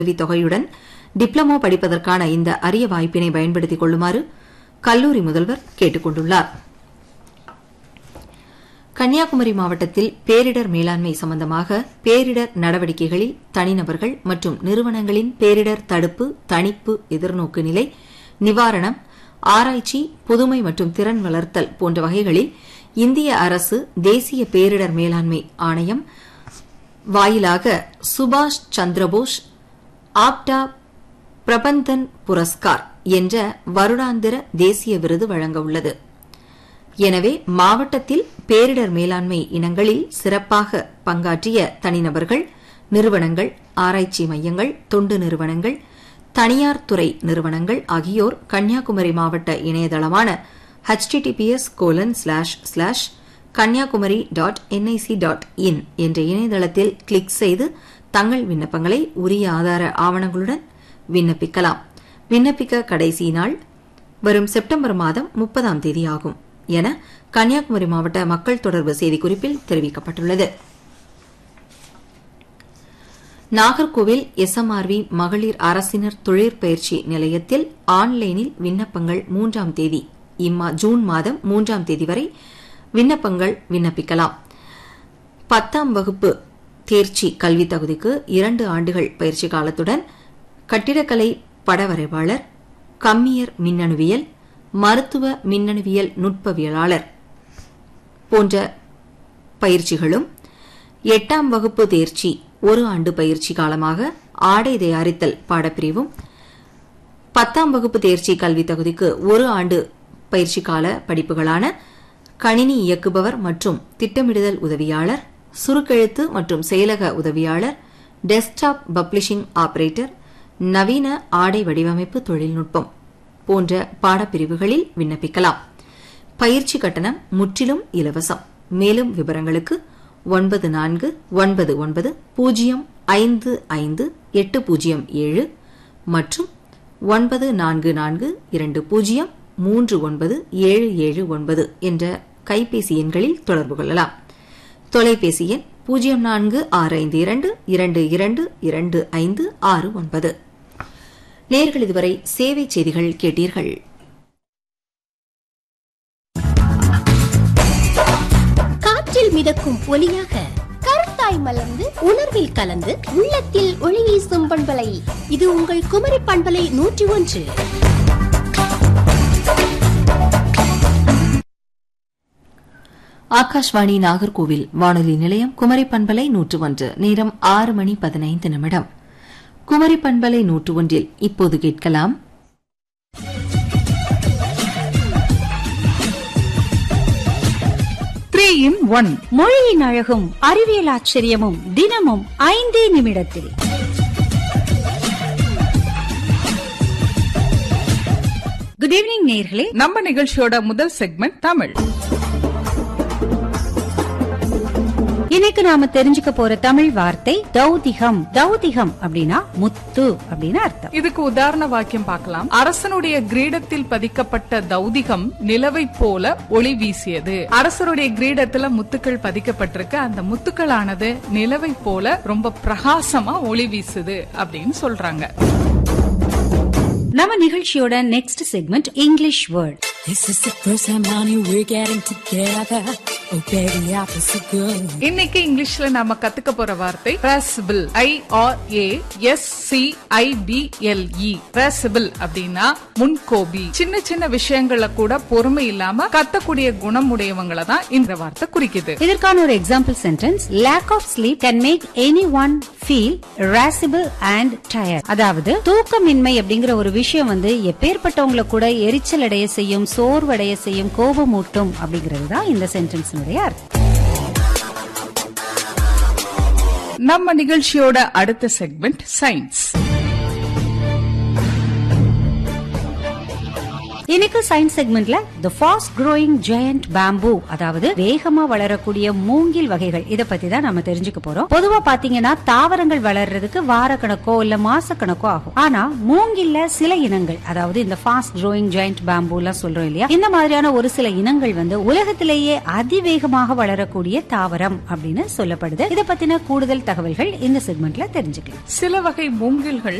உதவித் தொகையுடன் டிப்ளமோ படிப்பதற்கான இந்த அரிய வாய்ப்பினை பயன்படுத்திக் கொள்ளுமாறு கல்லூரி முதல்வர் கேட்டுக் கொண்டுள்ளார் கன்னியாகுமரி மாவட்டத்தில் பேரிடர் மேலாண்மை சம்பந்தமாக பேரிடர் நடவடிக்கைகளில் தனிநபர்கள் மற்றும் நிறுவனங்களின் பேரிடர் தடுப்பு தணிப்பு எதிர்நோக்கு நிலை நிவாரணம் ஆராய்ச்சி புதுமை மற்றும் திறன் வளர்த்தல் போன்ற வகைகளில் இந்திய அரசு தேசிய பேரிடர் மேலாண்மை ஆணையம் வாயிலாக சுபாஷ் சந்திரபோஸ் ஆப்டா பிரபந்தன் புரஸ்கார் என்ற வருடாந்திர தேசிய விருது வழங்க உள்ளது எனவே மாவட்டத்தில் பேரிடர் மேலாண்மை இனங்களில் சிறப்பாக பங்காற்றிய தனிநபர்கள் நிறுவனங்கள் ஆராய்ச்சி மையங்கள் தொண்டு நிறுவனங்கள் தனியார் துறை நிறுவனங்கள் ஆகியோர் கன்னியாகுமரி மாவட்ட இணையதளமான https colon slash slash Kanniyakumari dot NIC dot in என்ற இணையதளத்தில் கிளிக் செய்து தங்கள் விண்ணப்பங்களை உரிய ஆதார ஆவணங்களுடன் விண்ணப்பிக்கலாம் விண்ணப்பிக்க கடைசி நாள் வரும் செப்டம்பர் மாதம் முப்பதாம் தேதி ஆகும் என கன்னியாகுமரி மாவட்ட மக்கள் தொடர்பு செய்திக்குறிப்பில் தெரிவிக்கப்பட்டுள்ளது நாகர்கோவில் எஸ்எம்ஆர்வி மகளிர் அரசினர் தொழிற்பயிற்சி நிலையத்தில் ஆன்லைனில் விண்ணப்பங்கள் மூன்றாம் தேதி இம்மா ஜூன் மாதம் மூன்றாம் தேதி வரை விண்ணப்பங்கள் விண்ணப்பிக்கலாம் பத்தாம் வகுப்பு தேர்ச்சி கல்வித் தகுதிக்கு இரண்டு ஆண்டுகள் பயிற்சி காலத்துடன் கட்டிடக்கலை படவரைவாளர் கம்மியர் மின்னணுவியல் மருத்துவ மின்னணுவியல் நுட்பவியலாளர் போன்ற பயிற்சிகளும் எட்டாம் வகுப்பு தேர்ச்சி ஒரு ஆண்டு பயிற்சி காலமாக ஆடை தயாரித்தல் பாடப்பிரிவும் பத்தாம் வகுப்பு தேர்ச்சி கல்வித் தகுதிக்கு ஒரு ஆண்டு பயிற்சி கால படிப்புகளான கணினி இயக்குபவர் மற்றும் திட்டமிடுதல் உதவியாளர் சுருக்கெழுத்து மற்றும் செயலக உதவியாளர் டெஸ்க்டாப் பப்ளிஷிங் ஆபரேட்டர் நவீன ஆடை வடிவமைப்பு தொழில்நுட்பம் போன்ற பாடப்பிரிவுகளில் விண்ணப்பிக்கலாம் பயிற்சி கட்டணம் முற்றிலும் இலவசம் மேலும் விவரங்களுக்கு ஒன்பது நான்கு ஒன்பது ஒன்பது பூஜ்ஜியம் ஐந்து ஐந்து எட்டு பூஜ்ஜியம் ஏழு மற்றும் ஒன்பது நான்கு நான்கு இரண்டு பூஜ்ஜியம் மூன்று ஒன்பது ஏழு ஏழு ஒன்பது என்ற கைபேசி எண்களில் தொடர்பு கொள்ளலாம் தொலைபேசி எண் பூஜ்ஜியம் நான்கு ஆறு ஐந்து இரண்டு இரண்டு இரண்டு இரண்டு ஐந்து ஆறு ஒன்பது நேர்கள் இதுவரை சேவை செய்திகள் கேட்டீர்கள் காற்றில் மிதக்கும் ஒலியாக கருத்தாய் மலர்ந்து உணர்வில் கலந்து உள்ளத்தில் ஒளி வீசும் பண்பலை இது உங்கள் குமரி பண்பலை நூற்றி ஒன்று ஆகாஷ்வாணி நாகர்கோவில் வானொலி நிலையம் குமரி பண்பலை நூற்று ஒன்று நேரம் ஆறு மணி பதினைந்து நிமிடம் குமரி பண்பலை நூற்று ஒன்றில் இப்போது கேட்கலாம் த்ரீ இன் ஒன் மொழியின் அழகும் அறிவியல் ஆச்சரியமும் தினமும் ஐந்தே நிமிடத்தில் குட் ஈவினிங் நேர்களே நம்ம நிகழ்ச்சியோட முதல் செக்மெண்ட் தமிழ் இன்னைக்கு நாம தெரிஞ்சுக்க போற தமிழ் வார்த்தை தௌதிகம் தௌதிகம் அப்படின்னா முத்து அப்படின்னு அர்த்தம் இதுக்கு உதாரண வாக்கியம் பார்க்கலாம் அரசனுடைய கிரீடத்தில் பதிக்கப்பட்ட தௌதிகம் நிலவை போல ஒளி வீசியது அரசருடைய கிரீடத்துல முத்துக்கள் பதிக்கப்பட்டிருக்கு அந்த முத்துக்களானது நிலவை போல ரொம்ப பிரகாசமா ஒளி வீசுது அப்படின்னு சொல்றாங்க நம்ம நிகழ்ச்சியோட next segment English word This is the first time, honey, we're getting together. Oh, baby, I feel so good. இன்னைக்கு இங்கிலீஷ்ல நாம கத்துக்க போற வார்த்தை irascible I R A S C I B L E irascible அப்படின்னா முன்கோபி சின்ன சின்ன விஷயங்கள்ல கூட பொறுமை இல்லாம கத்தக்கூடிய குணம் உடையவங்களை தான் இந்த வார்த்தை குறிக்குது இதற்கான ஒரு example sentence lack of sleep can make anyone feel irascible and tired அதாவது தூக்கமின்மை அப்படிங்கிற ஒரு விஷயம் வந்து எப்பேற்பட்டவங்களை கூட எரிச்சல் அடைய செய்யும் சோர்வடைய செய்யும் கோபமூட்டும் அப்படிங்கிறது தான் இந்த சென்டென்ஸினுடைய அர்த்தம் நம்ம நிகழ்ச்சியோட அடுத்த செக்மெண்ட் சயின்ஸ் இன்னைக்கு சயின்ஸ் செக்மெண்ட்ல the fast growing giant bamboo அதாவது வேகமா வளரக்கூடிய மூங்கில் வகைகள் இத பத்தி தான் நம்ம தெரிஞ்சுக்க போறோம் பொதுவா பாத்தீங்கன்னா தாவரங்கள் வளர்றதுக்கு வார கணக்கோ இல்ல மாச கணக்கோ ஆகும் ஆனா மூங்கில்ல சில இனங்கள் அதாவது இந்த ஃபாஸ்ட் growing giant bamboo எல்லாம் சொல்றோம் இல்லையா இந்த மாதிரியான ஒரு சில இனங்கள் வந்து உலகத்திலேயே அதிவேகமாக வளரக்கூடிய தாவரம் அப்படின்னு சொல்லப்படுது இத பத்தின கூடுதல் தகவல்கள் இந்த செக்மெண்ட்ல தெரிஞ்சுக்கலாம் சில வகை மூங்கில்கள்